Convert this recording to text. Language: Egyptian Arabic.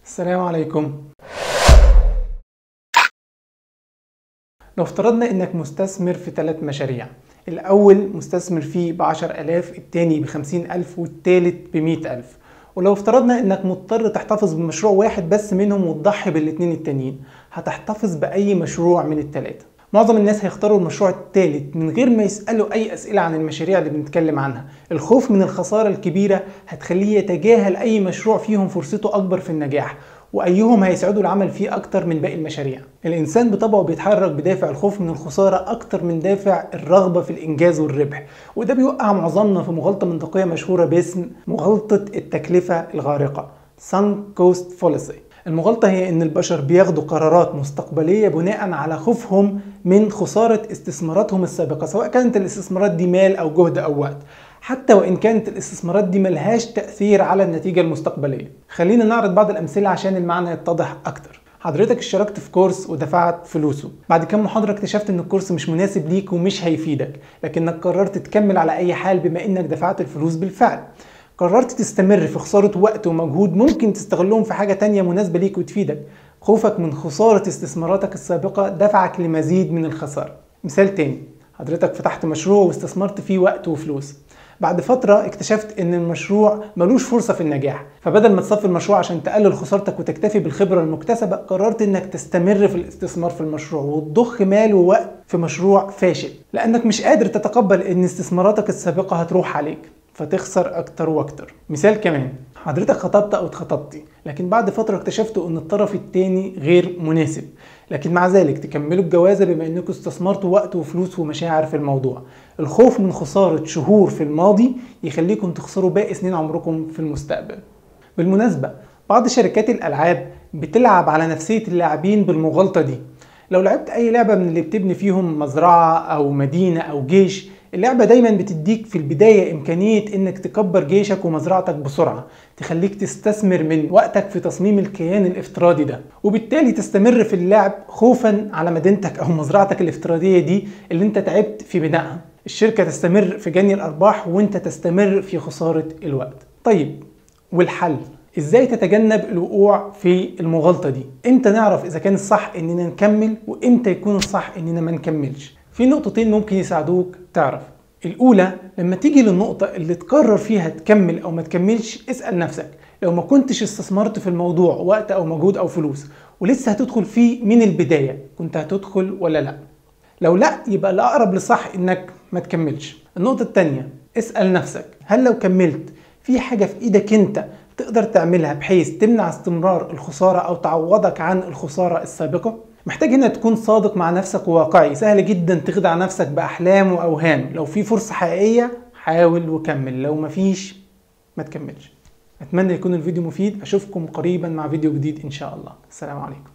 السلام عليكم لو افترضنا انك مستثمر في ثلاث مشاريع الاول مستثمر فيه بعشر الاف التاني بخمسين الف والتالت بمئة الف ولو افترضنا انك مضطر تحتفظ بمشروع واحد بس منهم وتضحي بالاتنين التانيين هتحتفظ باي مشروع من التلاتة معظم الناس هيختاروا المشروع الثالث من غير ما يسألوا أي أسئلة عن المشاريع اللي بنتكلم عنها الخوف من الخسارة الكبيرة هتخليه يتجاهل أي مشروع فيهم فرصته أكبر في النجاح وايهم هيسعده العمل فيه اكتر من باقي المشاريع الانسان بطبعه بيتحرك بدافع الخوف من الخساره اكتر من دافع الرغبه في الانجاز والربح وده بيوقع معظمنا في مغالطه منطقيه مشهوره باسم مغالطه التكلفه الغارقه sunk cost fallacy المغالطة هي إن البشر بياخدوا قرارات مستقبلية بناء على خوفهم من خسارة استثماراتهم السابقة سواء كانت الاستثمارات دي مال أو جهد أو وقت حتى وإن كانت الاستثمارات دي ملهاش تأثير على النتيجة المستقبلية خلينا نعرض بعض الأمثلة عشان المعنى يتضح أكتر حضرتك اشتركت في كورس ودفعت فلوسه بعد كام محاضرة اكتشفت ان الكورس مش مناسب ليك ومش هيفيدك لكنك قررت تكمل على اي حال بما انك دفعت الفلوس بالفعل قررت تستمر في خسارة وقت ومجهود ممكن تستغلهم في حاجة تانية مناسبة ليك وتفيدك خوفك من خسارة استثماراتك السابقة دفعك لمزيد من الخسارة مثال تاني حضرتك فتحت مشروع واستثمرت فيه وقت وفلوس بعد فترة اكتشفت ان المشروع ملوش فرصة في النجاح فبدل ما تصفي المشروع عشان تقلل خسارتك وتكتفي بالخبرة المكتسبة قررت انك تستمر في الاستثمار في المشروع وتضخ مال ووقت في مشروع فاشل لانك مش قادر تتقبل ان استثماراتك السابقة هتروح عليك فتخسر اكتر واكتر مثال كمان حضرتك خطبت او اتخطبتي لكن بعد فتره اكتشفتوا ان الطرف التاني غير مناسب لكن مع ذلك تكملوا الجوازه بما انكم استثمرتوا وقت وفلوس ومشاعر في الموضوع الخوف من خساره شهور في الماضي يخليكم تخسروا باقي سنين عمركم في المستقبل بالمناسبه بعض شركات الالعاب بتلعب على نفسيه اللاعبين بالمغالطه دي لو لعبت اي لعبه من اللي بتبني فيهم مزرعه او مدينه او جيش اللعبة دايما بتديك في البداية إمكانية إنك تكبر جيشك ومزرعتك بسرعة تخليك تستثمر من وقتك في تصميم الكيان الافتراضي ده وبالتالي تستمر في اللعب خوفا على مدينتك أو مزرعتك الافتراضية دي اللي أنت تعبت في بنائها الشركة تستمر في جني الأرباح وأنت تستمر في خسارة الوقت طيب والحل ازاي تتجنب الوقوع في المغالطه دي امتى نعرف اذا كان الصح اننا نكمل وامتى يكون الصح اننا ما نكملش في نقطتين ممكن يساعدوك تعرف الأولى لما تيجي للنقطة اللي تقرر فيها تكمل أو ما تكملش اسأل نفسك لو ما كنتش استثمرت في الموضوع وقت أو مجهود أو فلوس ولسه هتدخل فيه من البداية كنت هتدخل ولا لا لو لا يبقى الأقرب للصح إنك ما تكملش النقطة التانية اسأل نفسك هل لو كملت في حاجة في إيدك أنت تقدر تعملها بحيث تمنع استمرار الخسارة أو تعوضك عن الخسارة السابقة محتاج هنا تكون صادق مع نفسك وواقعي سهل جدا تخدع نفسك بأحلام وأوهام لو في فرصة حقيقية حاول وكمل لو مفيش ما تكملش أتمنى يكون الفيديو مفيد أشوفكم قريبا مع فيديو جديد إن شاء الله السلام عليكم